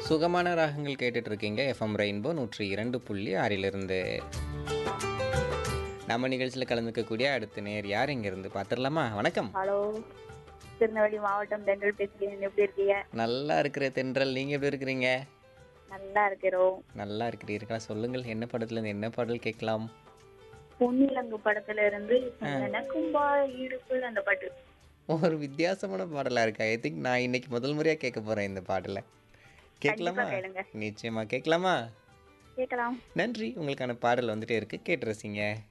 சுகமான ராகங்கள் கேட்டுட்டு இருக்கீங்க எஃப்எம் ரெயின்போ நூற்றி இரண்டு புள்ளி ஆறிலிருந்து நம்ம நிகழ்ச்சியில் கலந்துக்கக்கூடிய அடுத்த நேர் யார் இருந்து பார்த்துடலாமா வணக்கம் ஹலோ திருநெல்வேலி மாவட்டம் தென்றல் பேசுகிறேன் எப்படி இருக்கீங்க நல்லா இருக்கிற தென்றல் நீங்கள் எப்படி இருக்கிறீங்க நல்லா இருக்கிறோம் நல்லா இருக்கிறீர்களா சொல்லுங்கள் என்ன படத்துலேருந்து என்ன பாடல் கேட்கலாம் பொன்னிலங்கு படத்துல இருந்து எனக்கும் ஈடுக்குள் அந்த பாட்டு ஒரு வித்தியாசமான பாடலாக இருக்கா ஐ திங்க் நான் இன்னைக்கு முதல் முறையாக கேட்க போகிறேன் இந்த பாடலை கேட்கலாமா கேளுங்க நிச்சயமா கேட்கலாமா கேட்கலாம் நன்றி உங்களுக்கான பாடல் வந்துட்டே இருக்கு கேட்டு ரசிங்க